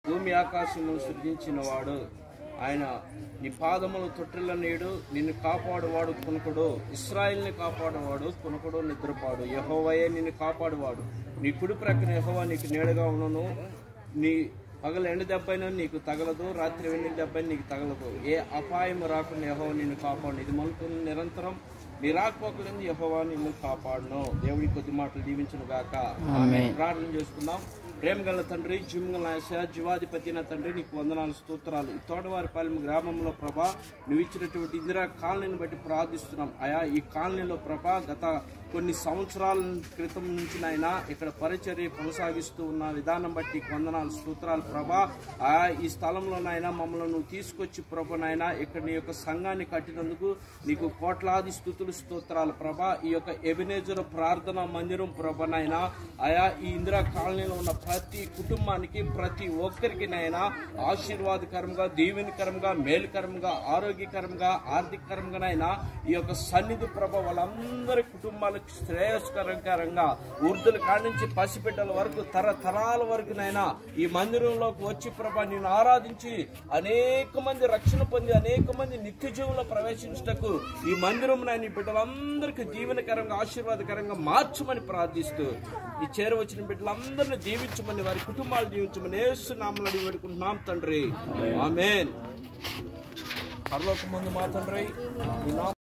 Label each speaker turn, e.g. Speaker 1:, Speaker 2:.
Speaker 1: భూమి ఆకాశములు సృజించిన వాడు ఆయన నీ పాదములు తొట్టిల్ల నేడు నిన్ను కాపాడువాడు కొనుకడు ఇస్రాయిల్ని కాపాడువాడు కొనుకడు నిద్రపాడు యహోవయే నిన్ను కాపాడువాడు నీ కుడి ప్రక్కన యహోవా నీకు నీడగా ఉన్నను నీ పగల ఎండ దెబ్బైనా నీకు తగలదు రాత్రి వెండి దెబ్బైనా నీకు తగలదు ఏ అపాయం రాకుండా యహోవా నిన్ను కాపాడు ఇది మనకు నిరంతరం నీ రాకపోకలేదు యహోవా నిన్ను కాపాడును దేవుడి కొద్ది మాటలు దీవించును గాక ఆమె ప్రార్థన చేసుకుందాం ప్రేమ గల తండ్రి జిమ్ నాశ జీవాధిపతి నా తండ్రి నీకు వందనాలు స్తోత్రాలు ఈ తోటవారిపాలెం గ్రామంలో ప్రభా నువ్వు ఇచ్చినటువంటి ఇందిరా కాలనీని బట్టి ప్రార్థిస్తున్నాం అయా ఈ కాలనీలో ప్రభా గత కొన్ని సంవత్సరాల క్రితం నుంచి నాయన ఇక్కడ పరిచర్య కొనసాగిస్తూ ఉన్న విధానం బట్టి నీకు వందనాలు స్తోత్రాలు ప్రభా ఆయా ఈ స్థలంలో నాయన మమ్మల్ని నువ్వు తీసుకొచ్చి ప్రభా నాయన ఇక్కడ నీ యొక్క సంఘాన్ని కట్టినందుకు నీకు కోట్లాది స్థుతులు స్తోత్రాలు ప్రభా ఈ యొక్క ఎబినేజర్ ప్రార్థన మందిరం ప్రభా నాయన ఆయా ఈ ఇందిరా కాలనీలో ఉన్న ప్రతి కుటుంబానికి ప్రతి ఒక్కరికి నాయన ఆశీర్వాదకరంగా దీవెనకరంగా మేలుకరంగా ఆరోగ్యకరంగా ఆర్థికకరంగా నాయన ఈ యొక్క సన్నిధి ప్రభ వాళ్ళందరి కుటుంబాలకు శ్రేయస్కరంగా వృద్ధుల కాడి నుంచి పసిబిడ్డల వరకు తరతరాల వరకు నైనా ఈ మందిరంలోకి వచ్చి ప్రభ నేను ఆరాధించి అనేక మంది రక్షణ పొంది అనేక మంది నిత్య జీవంలో ప్రవేశించటకు ఈ మందిరం నాయన ఈ బిడ్డలందరికీ దీవెనకరంగా ఆశీర్వాదకరంగా మార్చమని ప్రార్థిస్తూ ఈ చేరవచ్చిన బిడ్డలందరినీ దీవించమని వారి కుటుంబాలు దీవించమని ఏసు నామలు అడిగి పెడుకుంటున్నాం తండ్రి ఆమెన్ పరలోక ముందు మా తండ్రి ఈ నామ